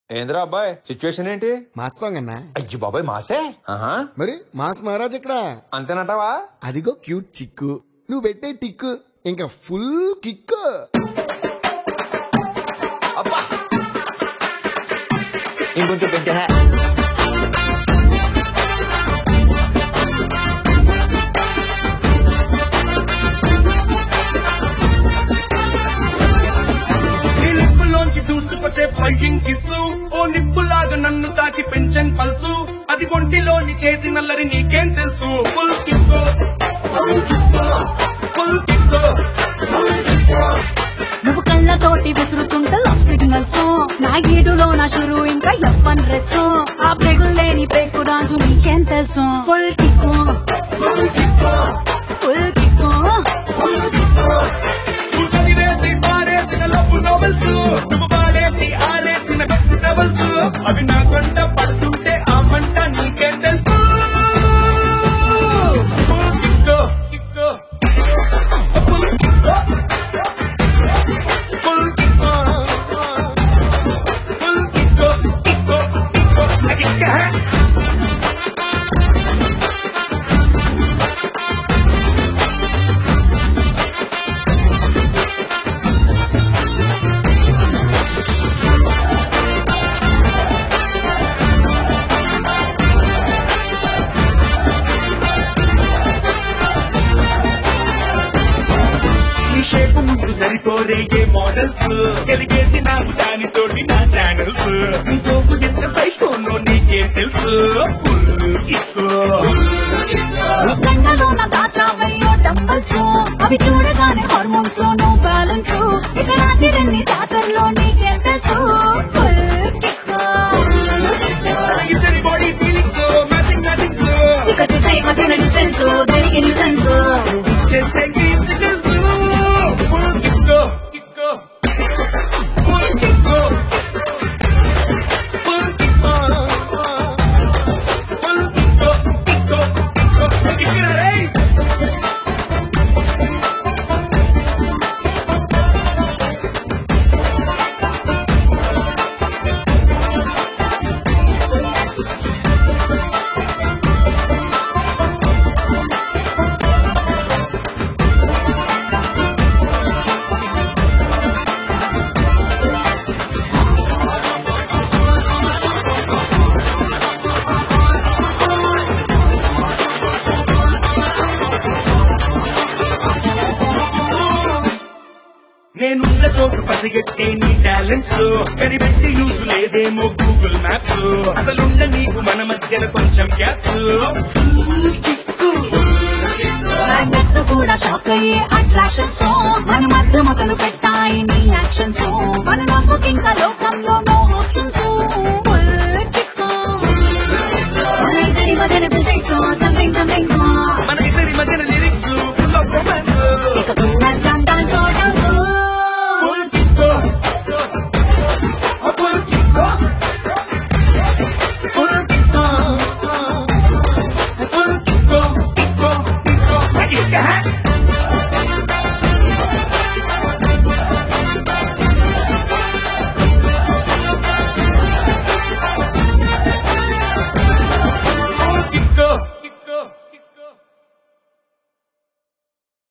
ఏంద్రా అబ్బాయి సిచ్యువేషన్ ఏంటి మాస్ సాంగ్ అన్నా అయ్యి బాబాయ్ మాసే ఆహా మరి మాస్ మహారాజ్ ఇక్కడ అంతేనంటావా అదిగో క్యూట్ చిక్కు నువ్వు పెట్టే టిక్కు ఇంకా ఫుల్ కిక్ అబ్బా ఇంకొంచెం పెంచా నీ లిప్పులోంచి దూసుకొచ్చే ఫ్లయింగ్ కిస్సు ఓ నిప్పులాగా నన్ను తాకి పెంచన్ పల్సు అది ఒంటిలోని చేసి నల్లరి నీకేం తెలుసు ఫుల్ కిస్సు ఫుల్ కిస్సు నువ్వు కళ్ళతోటి విసురుతుంటే లవ్ సిగ్నల్స్ నా గీడులో నా షురు ఇంకా ఎప్పన్ డ్రెస్ ఆ బ్రేకులు లేని బ్రేక్ డాన్స్ నీకేం తెలుసు ఫుల్ కిక్కు ఫుల్ కిక్కు నువ్వు చదివేసి పారేసిన లవ్ నోవెల్స్ నువ్వు పాడేసి ఆరేసిన బెస్ట్ డబల్స్ అవి నా కొండ పడుతుంటే ఆ మంట నీకేం తెలుసు full kick kick full kick full kick full kick kick kick kick ఈ షేపు ముందు సరిపోరే ఏ మోడల్స్ కలిగేసి నాకు దానితోటి నా ఛానల్స్ నీ సోపు ఎంత సైకోనో నీకే తెలుసు ఫుల్ కిక్కు కండలో నా దాచావయ్యో డంబల్స్ అవి చూడగానే హార్మోన్స్ లో నో బ్యాలెన్స్ ఇక రాత్రి రెండు జాతరలో నీకేం తెలుసు ఫుల్ కిక్కు ఇద్దరి బాడీ ఫీలింగ్స్ మ్యాచింగ్ మ్యాచింగ్స్ ఇక మధ్యన డిస్టెన్స్ దేనికి డిస్టెన్స్ చేస్తే తెలుసు full kick kick full kick full kick full kick kick kick ఇక్కడ రే నేనున్న చోటు పసిగట్టే నీ టాలెంట్స్ కనిపెట్టి యూజ్ లేదేమో గూగుల్ మ్యాప్స్ అసలుండ నీకు మన మధ్యన కొంచెం గ్యాప్స్ మ్యాగ్నెట్స్ కూడా షాక్ అయ్యే అట్రాక్షన్స్ మన మధ్య మొదలు పెట్టాయి నీ యాక్షన్స్ మన నవ్వుకింకా లోకంలో నో ఆప్షన్స్